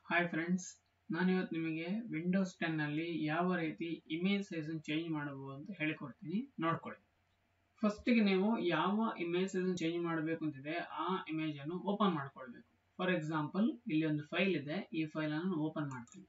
hi friends ನಾನು ಇವತ್ತು ನಿಮಗೆ ವಿಂಡೋಸ್ ಟೆನ್ನಲ್ಲಿ ಯಾವ ರೀತಿ ಇಮೇಜ್ ಸೈಜನ್ನು ಚೇಂಜ್ ಮಾಡಬಹುದು ಅಂತ ಹೇಳಿಕೊಡ್ತೀನಿ ನೋಡ್ಕೊಳ್ಳಿ ಫಸ್ಟಿಗೆ ನೀವು ಯಾವ ಇಮೇಜ್ ಸೈಜನ್ನು ಚೇಂಜ್ ಮಾಡಬೇಕು ಅಂತಿದೆ ಆ ಇಮೇಜನ್ನು ಓಪನ್ ಮಾಡ್ಕೊಳ್ಬೇಕು ಫಾರ್ ಎಕ್ಸಾಂಪಲ್ ಇಲ್ಲಿ ಒಂದು ಫೈಲ್ ಇದೆ ಈ ಫೈಲನ್ನು ಓಪನ್ ಮಾಡ್ತೀನಿ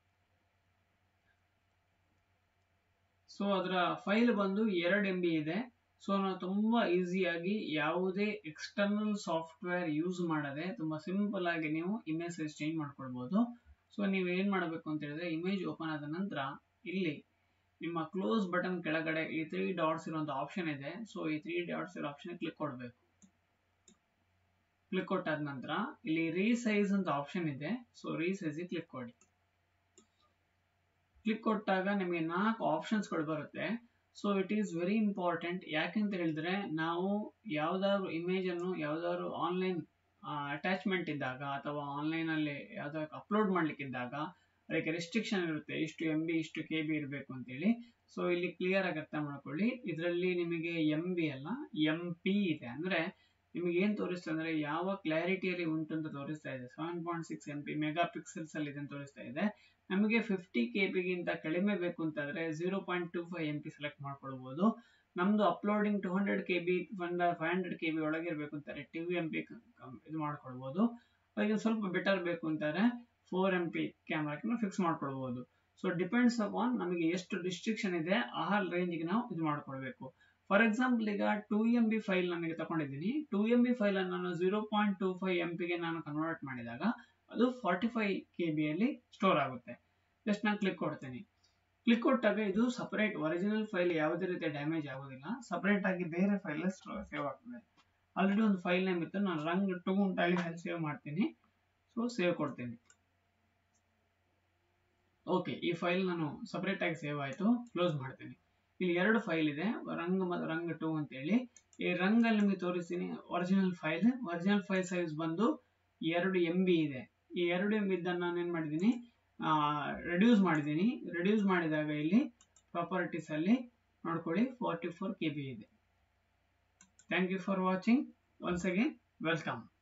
ಸೊ ಅದರ ಫೈಲ್ ಬಂದು ಎರಡು ಎಂ ಬಿ ಇದೆ ಸೊ ನಾವು ತುಂಬಾ ಈಸಿಯಾಗಿ ಯಾವುದೇ ಎಕ್ಸ್ಟರ್ನಲ್ ಸಾಫ್ಟ್ವೇರ್ ಯೂಸ್ ಮಾಡದೆ ತುಂಬಾ ಸಿಂಪಲ್ ಆಗಿ ನೀವು ಇಮೇಜ್ ಸೈಜ್ ಚೇಂಜ್ ಮಾಡ್ಕೊಳ್ಬಹುದು ಸೊ ನೀವು ಏನ್ ಮಾಡಬೇಕು ಅಂತ ಹೇಳಿದ್ರೆ ಇಮೇಜ್ ಓಪನ್ ಆದ ನಂತರ ಇಲ್ಲಿ ನಿಮ್ಮ ಕ್ಲೋಸ್ ಬಟನ್ ಕೆಳಗಡೆ ಈ ತ್ರೀ ಡಾಟ್ಸ್ ಇರುವಂತ ಆಪ್ಷನ್ ಇದೆ ಸೊ ಈ ತ್ರೀ ಡಾಟ್ಸ್ ಇರೋ ಆಪ್ಷನ್ ಕ್ಲಿಕ್ ಕೊಡಬೇಕು ಕ್ಲಿಕ್ ಕೊಟ್ಟಾದ ನಂತರ ಇಲ್ಲಿ ರೀಸೈಜ್ ಅಂತ ಆಪ್ಷನ್ ಇದೆ ಸೊ ರೀಸೈಜ್ ಕ್ಲಿಕ್ ಕೊಡಿ ಕ್ಲಿಕ್ ಕೊಟ್ಟಾಗ ನಿಮಗೆ ನಾಲ್ಕು ಆಪ್ಷನ್ಸ್ಗಳು ಬರುತ್ತೆ so it is very important ಯಾಕೆಂತ ಹೇಳಿದ್ರೆ ನಾವು ಯಾವ್ದಾದ್ರು ಇಮೇಜ್ ಅನ್ನು ಯಾವ್ದಾದ್ರು ಆನ್ಲೈನ್ ಅಟ್ಯಾಚ್ಮೆಂಟ್ ಇದ್ದಾಗ ಅಥವಾ ಆನ್ಲೈನ್ ಅಲ್ಲಿ ಯಾವ್ದಾದ್ರು ಅಪ್ಲೋಡ್ ಮಾಡ್ಲಿಕ್ಕಿದ್ದಾಗ ಅದಕ್ಕೆ ರೆಸ್ಟ್ರಿಕ್ಷನ್ ಇರುತ್ತೆ ಇಷ್ಟು ಎಂ ಬಿ ಇಷ್ಟು ಕೆ ಬಿ ಇರಬೇಕು ಅಂತೇಳಿ ಸೊ ಇಲ್ಲಿ ಕ್ಲಿಯರ್ ಆಗಿ ಅರ್ಥ ಮಾಡ್ಕೊಳ್ಳಿ ಇದರಲ್ಲಿ ನಿಮಗೆ ಎಂ ಬಿ ಅಲ್ಲ ಎಂ ಪಿ ಇದೆ ಅಂದ್ರೆ ನಿಮಗೆ ಏನ್ ತೋರಿಸ್ತಾ ಅಂದ್ರೆ ಯಾವ ಕ್ಲಾರಿಟಿಯಲ್ಲಿ ಉಂಟು ಅಂತ ತೋರಿಸ್ತಾ ಇದೆ seven point six M P megapixels ಅಲ್ಲಿ ಇದೆ ಅಂತ ತೋರಿಸ್ತಾ ಇದೆ ನಮಗೆ ಫಿಫ್ಟಿ ಕೆ ಗಿಂತ ಕಡಿಮೆ ಬೇಕು ಅಂತಂದ್ರೆ zero point two five M P select ಮಾಡ್ಕೊಳ್ಬಹುದು ನಮ್ದು uploading two hundred K B five hundred K B ಒಳಗೆ ಇರಬೇಕು ಅಂತಾರೆ ಟೂ ಎಂ ಪಿ ಇದು ಮಾಡ್ಕೊಳ್ಬಹುದು ಅದಕ್ಕೆ ಸ್ವಲ್ಪ ಬೆಟರ್ ಬೇಕು ಅಂತಾರೆ ಫೋರ್ ಎಂ ಪಿ ಕ್ಯಾಮ್ರಾಕ್ಕೆ ಫಿಕ್ಸ್ ಮಾಡ್ಕೊಳ್ಬಹುದು ಸೊ ಡಿಪೆಂಡ್ಸ್ ಅಪಾನ್ ನಮಗೆ ಎಷ್ಟು ರಿಸ್ಟ್ರಿಕ್ಷನ್ ಇದೆ ಆ ರೇಂಜ್ಗೆ ನಾವು ಇದು ಮಾಡ್ಕೊಳ್ಬೇಕು ಫಾರ್ ಎಕ್ಸಾಂಪಲ್ ಈಗ ಟೂ ಎಂ ಬಿ ಫೈಲ್ ನನಗೆ ತಗೊಂಡಿದ್ದೀನಿ ಟೂ ಎಂ ಬಿ ಫೈಲ್ ಅನ್ನು ನಾನು zero point two five M ಪಿಗೆ ನಾನು ಕನ್ವರ್ಟ್ ಮಾಡಿದಾಗ ಅದು ಫಾರ್ಟಿ ಫೈವ್ ಕೆ ಬಿಯಲ್ಲಿ ಸ್ಟೋರ್ ಆಗುತ್ತೆ ಜಸ್ಟ್ ನಾನು ಕ್ಲಿಕ್ ಕೊಡ್ತೀನಿ ಕ್ಲಿಕ್ ಕೊಟ್ಟಾಗ ಇದು ಸಪರೇಟ್ ಒರಿಜಿನಲ್ ಫೈಲ್ ಯಾವುದೇ ರೀತಿಯ ಡ್ಯಾಮೇಜ್ ಆಗೋದಿಲ್ಲ ಸಪರೇಟ್ ಆಗಿ ಬೇರೆ ಫೈಲ್ ಸೇವ್ ಆಗ್ತದೆ ಆಲ್ರೆಡಿ ಒಂದು ಫೈಲ್ ನೇಮ್ ಇತ್ತು ನಾನು ರಂಗ್ ಟೂ ಅಂತ ಹೇಳಿ ಸೇವ್ ಮಾಡ್ತೀನಿ ಸೊ ಸೇವ್ ಕೊಡ್ತೀನಿ ಓಕೆ ಈ ಫೈಲ್ ನಾನು ಸಪರೇಟ್ ಆಗಿ ಸೇವ್ ಆಯಿತು ಕ್ಲೋಸ್ ಮಾಡ್ತೀನಿ ಇಲ್ಲಿ ಎರಡು ಫೈಲ್ ಇದೆ ರಂಗ್ ಮತ್ತು ರಂಗ್ ಟೂ ಅಂತ ಹೇಳಿ ಈ ರಂಗ್ ಅಲ್ಲಿ ನಿಮಗೆ ತೋರಿಸ್ತೀನಿ original file original file size ಬಂದು ಎರಡು ಎಂ ಬಿ ಇದೆ ಈ ಎರಡು ಎಂ ಬಿ ಇದ್ದನ್ನು ನಾನು ಏನು ಮಾಡಿದ್ದೀನಿ ರೆಡ್ಯೂಸ್ ಮಾಡಿದ್ದೀನಿ ರೆಡ್ಯೂಸ್ ಮಾಡಿದಾಗ ಇಲ್ಲಿ ಪ್ರಾಪರ್ಟೀಸ್ ಅಲ್ಲಿ ನೋಡ್ಕೊಳ್ಳಿ ಫಾರ್ಟಿ ಫೋರ್ ಕೆ ಬಿ ಇದೆ thank you for watching once again welcome